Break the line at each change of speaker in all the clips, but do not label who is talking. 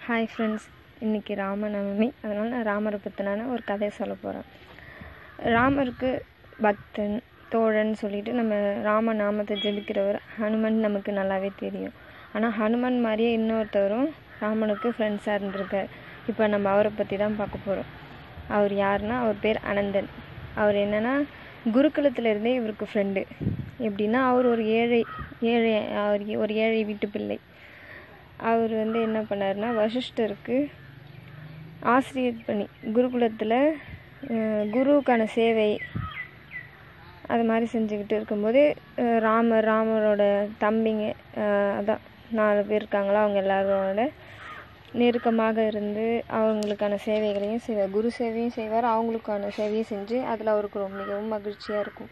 hi friends இன்றைக்கி ராமநவமி அதனால் நான் ராமரை பற்றினான ஒரு கதையை சொல்ல போகிறேன் ராமருக்கு பக்தன் தோழன் சொல்லிட்டு நம்ம ராம நாமத்தை ஜெபிக்கிறவர் ஹனுமன் நமக்கு நல்லாவே தெரியும் ஆனால் ஹனுமன் மாதிரியே இன்னொருத்தவரும் ராமனுக்கு ஃப்ரெண்ட்ஸாக இருந்திருக்கார் இப்போ நம்ம அவரை பற்றி தான் பார்க்க போகிறோம் அவர் யாருன்னா அவர் பேர் அனந்தன் அவர் என்னென்னா குருகுலத்தில் இருந்தே இவருக்கு ஃப்ரெண்டு எப்படின்னா அவர் ஒரு ஏழை ஏழை அவர் ஒரு ஏழை வீட்டு பிள்ளை அவர் வந்து என்ன பண்ணாருன்னா வசிஷ்டருக்கு ஆசிரியர் பணி குருகுலத்தில் அஹ், குருவுக்கான சேவை அது மாதிரி செஞ்சுக்கிட்டு இருக்கும்போது அஹ், ராமர் ராமரோட தம்பிங்க அஹ், அதான் நாலு பேர் இருக்காங்களா அவங்க எல்லாரோட நெருக்கமாக இருந்து அவங்களுக்கான சேவைகளையும் செய்வார் குரு சேவையும் செய்வார் அவங்களுக்கான சேவையும் செஞ்சு அதில் அவருக்கு ரொம்ப மிகவும் மகிழ்ச்சியாக இருக்கும்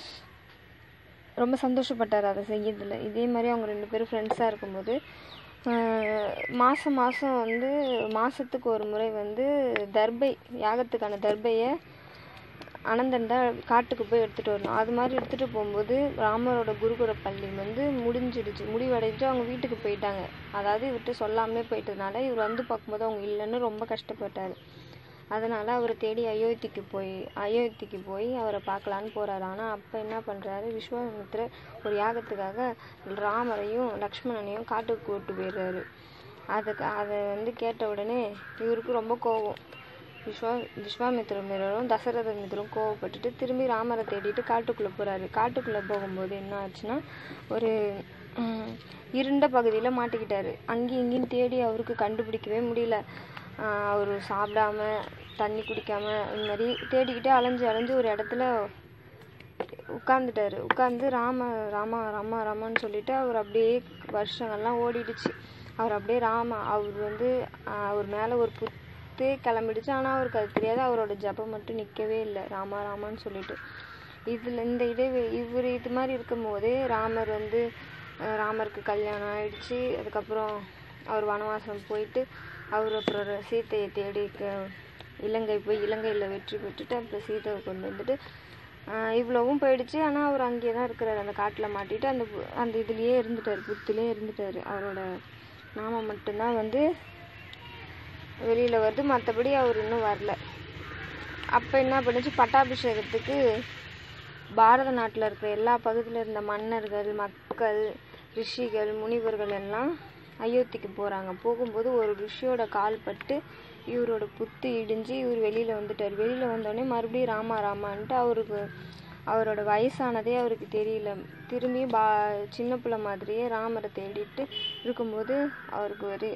ரொம்ப சந்தோஷப்பட்டார் அதை செய்யறதில்ல இதே மாதிரி அவங்க ரெண்டு பேரும் ஃப்ரெண்ட்ஸாக இருக்கும்போது ஆஹ், மாதம் மாதம் வந்து மாதத்துக்கு ஒரு முறை வந்து தர்பை யாகத்துக்கான தர்பையை அனந்தன் தான் காட்டுக்கு போய் எடுத்துகிட்டு வரணும் அது மாதிரி எடுத்துகிட்டு போகும்போது ராமரோட குருகுல பள்ளி வந்து முடிஞ்சிடுச்சு முடிவடைஞ்சு அவங்க வீட்டுக்கு போயிட்டாங்க அதாவது இவர்கிட்ட சொல்லாமலே போயிட்டதுனால இவர் வந்து பார்க்கும்போது அவங்க இல்லைன்னு ரொம்ப கஷ்டப்பட்டார் அதனால் அவரை தேடி அயோத்திக்கு போய் அயோத்திக்கு போய் அவரை பார்க்கலான்னு போகிறாரு ஆனால் அப்போ என்ன பண்ணுறாரு விஸ்வாமித்திரர் ஒரு யாகத்துக்காக ராமரையும் லக்ஷ்மணனையும் காட்டுக்கு கூட்டு போயிடுறாரு அதுக்கு அதை வந்து கேட்ட உடனே இவருக்கு ரொம்ப கோவம் விஸ்வா விஸ்வாமித்திர மிரரும் தசரத மித்திரும் கோவப்பட்டுட்டு திரும்பி ராமரை தேடிட்டு காட்டுக்குள்ளே போகிறாரு காட்டுக்குள்ளே போகும்போது என்ன ஆச்சுன்னா ஒரு ம், இருண்ட பகுதியில் மாட்டிக்கிட்டாரு அங்கேயும் இங்கேயும் தேடி அவருக்கு கண்டுபிடிக்கவே முடியல அவர் சாப்பிடாம தண்ணி குடிக்காம இந்த மாதிரி தேடிக்கிட்டே அலைஞ்சு அலைஞ்சு ஒரு இடத்துல உட்காந்துட்டாரு உட்காந்து ராம ராமா ராமா ராமான்னு சொல்லிட்டு அவர் அப்படியே வருஷங்கள்லாம் ஓடிடுச்சு அவர் அப்படியே ராம அவர் வந்து ஆஹ், அவர் மேலே ஒரு புத்தே கிளம்பிடுச்சு ஆனால் அவருக்கு அது தெரியாது அவரோட ஜபம் மட்டும் நிற்கவே இல்லை ராமா ராமான்னு சொல்லிட்டு இதில் இந்த இடைவே இவர் இது மாதிரி இருக்கும்போதே ராமர் வந்து ஆஹ், ராமருக்கு கல்யாணம் ஆயிடுச்சு அதுக்கப்புறம் அவர் வனவாசம் போயிட்டு அவர் அப்புறம் ர- சீதையை தேடி க- இலங்கை போய் இலங்கையில் வெற்றி பெற்றுட்டு அப்புறம் சீதையை கொண்டு வந்துட்டு ஆஹ் இவ்வளவும் போயிடுச்சு ஆனால் அவர் அங்கேயே தான் இருக்கிறாரு அந்த காட்டில் மாட்டிட்டு அந்த பு- அந்த இதுலேயே இருந்துட்டார் புத்துலேயே இருந்துட்டார் அவரோட நாமம் மட்டும்தான் வந்து வெளியில் வருது மற்றபடி அவர் இன்னும் வரல அப்போ என்ன பண்ணுச்சு பட்டாபிஷேகத்துக்கு பாரத நாட்டில் இருக்கிற எல்லா பகுதியில் இருந்த மன்னர்கள் மக்கள் ரிஷிகள் முனிவர்கள் எல்லாம் அயோத்திக்கு போகிறாங்க போகும்போது ஒரு ரிஷியோட கால் பட்டு இவரோட புத்து இடிஞ்சு இவர் வெளியில் வந்துட்டார் வெளியில் வந்தோடனே மறுபடியும் ராமா ராமான்ட்டு அவருக்கு அவரோட வயசானதே அவருக்கு தெரியல திரும்பி பா சின்ன பிள்ளை மாதிரியே ராமரை தேடிட்டு இருக்கும்போது அவருக்கு ஒரு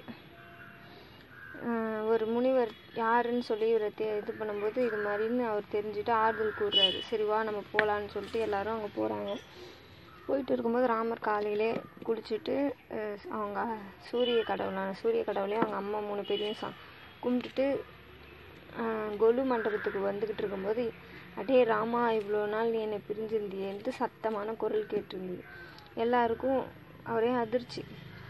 ஆஹ் ஒரு முனிவர் யாருன்னு சொல்லி இவரை தே இது பண்ணும்போது இது மாதிரின்னு அவர் தெரிஞ்சுட்டு ஆறுதல் கூறுறாரு சரி வா நம்ம போகலான்னு சொல்லிட்டு எல்லாரும் அங்கே போகிறாங்க போயிட்டு இருக்கும்போது ராமர் காலையிலே குளிச்சுட்டு அஹ் அவங்க சூரிய கடவுளான சூரிய கடவுளையும் அவங்க அம்மா மூணு பேரையும் சா கும்பிட்டுட்டு ஆஹ் கொலு மண்டபத்துக்கு வந்துக்கிட்டு இருக்கும்போது அடே ராமா இவ்வளோ நாள் நீ என்னை பிரிஞ்சிருந்தியேன்ட்டு சத்தமான குரல் கேட்டிருந்தது எல்லாருக்கும் ஒரே அதிர்ச்சி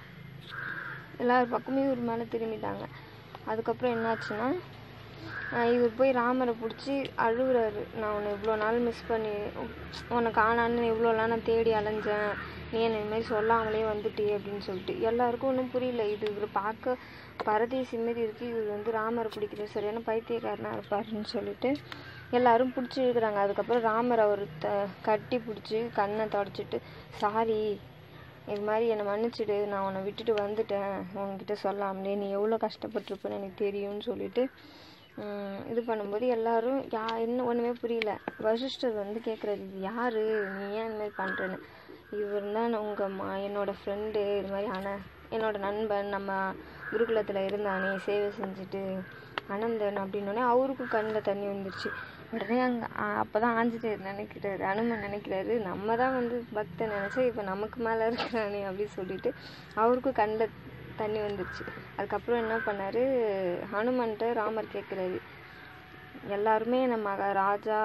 எல்லார் பக்கமும் இவர் மேலே திரும்பிட்டாங்க அதுக்கப்புறம் என்னாச்சுன்னா ஆஹ் இவர் போய் ராமரை பிடிச்சி அழுகுறாரு நான் உன்னை இவ்வளோ நாள் மிஸ் பண்ணி உன்னை காணான்னு இவ்வளோலாம் நான் தேடி அலைஞ்சேன் நீ என்னை இந்த மாதிரி சொல்லாமலே வந்துட்டியே அப்படின்னு சொல்லிட்டு எல்லாருக்கும் ஒன்றும் புரியல இது இவர் பார்க்க பரதேசி மாரி இருக்கு இவர் வந்து ராமரை பிடிக்கிறது சரியான பைத்தியக்காரனாக இருப்பாருன்னு சொல்லிட்டு எல்லாரும் பிடிச்சி இழுக்கிறாங்க அதுக்கப்புறம் ராமர் அவர் த கட்டி பிடிச்சி கண்ணை தொடச்சிட்டு சாரி இது மாதிரி என்னை மன்னிச்சிடு நான் உன்னை விட்டுட்டு வந்துட்டேன் உன்கிட்ட சொல்லாமலே நீ எவ்வளோ கஷ்டப்பட்டிருப்பேன்னு எனக்கு தெரியும்னு சொல்லிட்டு உம், இது பண்ணும்போது எல்லாரும் யா என்ன ஒன்றுமே புரியல வசிஷ்டர் வந்து கேட்குறாரு இது யாரு நீ ஏன் இந்த மாதிரி பண்ணுறேன்னு இவர் தான் உங்கள் மா என்னோட ஃப்ரெண்டு இது மாதிரி அண்ணா என்னோட நண்பன் நம்ம குருகுலத்தில் இருந்தானே சேவை செஞ்சுட்டு அனந்தன் அப்படின்னோடனே அவருக்கும் கண்ணில் தண்ணி வந்துருச்சு உடனே அங்கே அப்போ தான் ஆஞ்சநேயர் நினைக்கிறாரு அனுமன் நினைக்கிறாரு நம்ம தான் வந்து பக்தன் நினச்சா இப்போ நமக்கு மேலே இருக்கிறானே அப்படின்னு சொல்லிட்டு அவருக்கும் கண்ணில் தண்ணி வந்துருச்சு அதுக்கப்புறம் என்ன பண்ணாரு ஹனுமன்ட்ட ராமர் கேட்குறாரு எல்லாருமே நம்ம ராஜா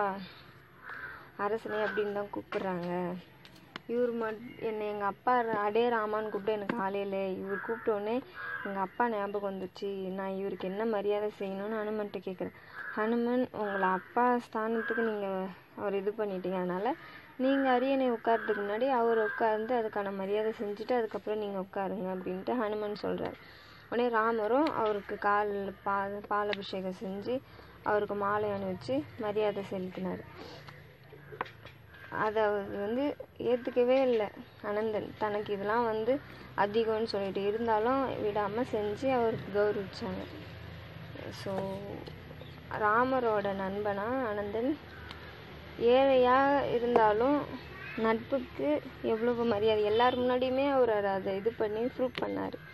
அரசனே அப்படின்னு தான் கூப்பிடுறாங்க இவர் மட் என்னை எங்கள் அப்பா அடே ராமான்னு கூப்பிட்டு எனக்கு ஆளையில இவர் கூப்பிட்டோடனே எங்கள் அப்பா ஞாபகம் வந்துச்சு நான் இவருக்கு என்ன மரியாதை செய்யணும்னு ஹனுமன்ட்ட கேட்குறேன் ஹனுமன் உங்களை அப்பா ஸ்தானத்துக்கு நீங்கள் அவர் இது பண்ணிட்டீங்க அதனால் நீங்கள் அரியணை உட்கார்றதுக்கு முன்னாடி அவர் உட்கார்ந்து அதுக்கான மரியாதை செஞ்சுட்டு அதுக்கப்புறம் நீங்கள் உட்காருங்க அப்படின்ட்டு ஹனுமன் சொல்கிறார் உடனே ராமரும் அவருக்கு கால் பால் பாலாபிஷேகம் செஞ்சு அவருக்கு மாலை அணிவிச்சு மரியாதை செலுத்தினார் அதை அவர் வந்து ஏற்றுக்கவே இல்லை அனந்தன் தனக்கு இதெல்லாம் வந்து அதிகம்னு சொல்லிட்டு இருந்தாலும் விடாமல் செஞ்சு அவருக்கு கௌரவிச்சாங்க ஸோ ராமரோட நண்பனா அனந்தன் ஏழையாக இருந்தாலும் நட்புக்கு எவ்வளவு மரியாதை எல்லார் முன்னாடியுமே அவர் அதை இது பண்ணி ப்ரூவ் பண்ணார்